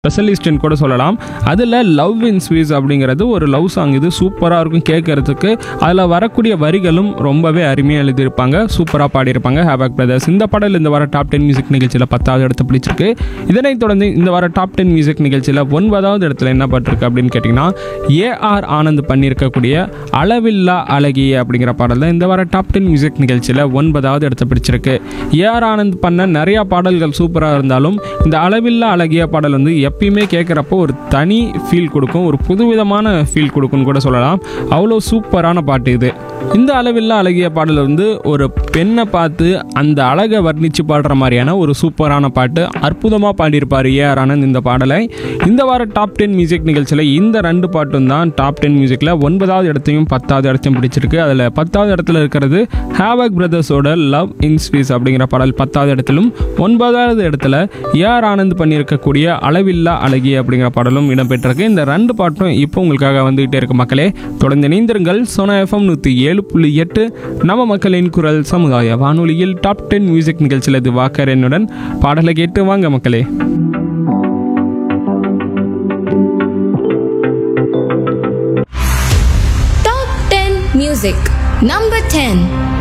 ஸ்பெஷலிஸ்ட்னு கூட சொல்லலாம் அதில் லவ் இன் ஸ்வீஸ் அப்படிங்கிறது ஒரு லவ் சாங் இது சூப்பராக இருக்கும் கேட்கறதுக்கு அதில் வரக்கூடிய வரிகளும் ரொம்பவே அருமையாக எழுதியிருப்பாங்க சூப்பராக பாடியிருப்பாங்க ஹேவாக் பிரதர்ஸ் இந்த பாடல் இந்த வார டாப் டென் மியூசிக் நிகழ்ச்சியில் பத்தாவது இடத்து பிடிச்சிருக்கு இதனைத் தொடர்ந்து இந்த வார டாப் டென் மியூசிக் நிகழ்ச்சியில் ஒன்பதாவது இடத்துல என்ன பாட்டிருக்கு அப்படின்னு கேட்டிங்கன்னா ஏஆர் ஆனந்த் பண்ணியிருக்கக்கூடிய அளவில்லா அழகிய அப்படிங்கிற பாடல் தான் இந்த வார டாப் டென் மியூசிக் நிகழ்ச்சியில் ஒன்பதாவது இடத்தை பிடிச்சிருக்கு ஏஆர் ஆனந்த் பண்ண நிறையா பாடல்கள் சூப்பராக இருந்தாலும் இந்த அளவில்லா அழகிய பாடல் வந்து எப்பயுமே கேட்குறப்போ ஒரு தனி ஃபீல் கொடுக்கும் ஒரு புதுவிதமான ஃபீல் கொடுக்கும்னு கூட சொல்லலாம் அவ்வளோ சூப்பரான பாட்டு இது இந்த அளவில்லா அழகிய பாடல் வந்து ஒரு பெண்ணை பார்த்து அந்த அழகை வர்ணித்து பாடுற மாதிரியான ஒரு சூப்பரான பாட்டு அற்புதமாக பாடியிருப்பார் ஏஆர் ஆனந்த் இந்த பாடலை இந்த வார டாப் டென் மியூசிக் நிகழ்ச்சியில் இந்த ரெண்டு பாட்டும் தான் டாப் டென் மியூசிக்கில் ஒன்பதாவது இடத்தையும் பத்தாவது இடத்தையும் பிடிச்சிருக்கு அதில் பத்தாவது இடத்துல இருக்கிறது ஹேவக் பிரதர்ஸோட லவ் இன் ஸ்பீஸ் அப்படிங்கிற பாடல் பத்தாவது இடத்திலும் ஒன்பதாவது இடத்துல ஏஆர் ஆனந்த் பண்ணியிருக்கக்கூடிய அளவில்லா அழகி அப்படிங்கிற பாடலும் இடம்பெற்றிருக்கு இந்த ரெண்டு பாட்டும் இப்போ உங்களுக்காக வந்துகிட்டே இருக்கு மக்களே தொடர்ந்து இணைந்திருங்கள் சோனா எஃப்எம் நூற்றி ஏழு புள்ளி எட்டு நம்ம மக்களின் குரல் சமுதாய வானொலியில் டாப் டென் மியூசிக் நிகழ்ச்சியில் இது வாக்கர் என்னுடன் பாடலை கேட்டு வாங்க மக்களே Top 10 Music Number 10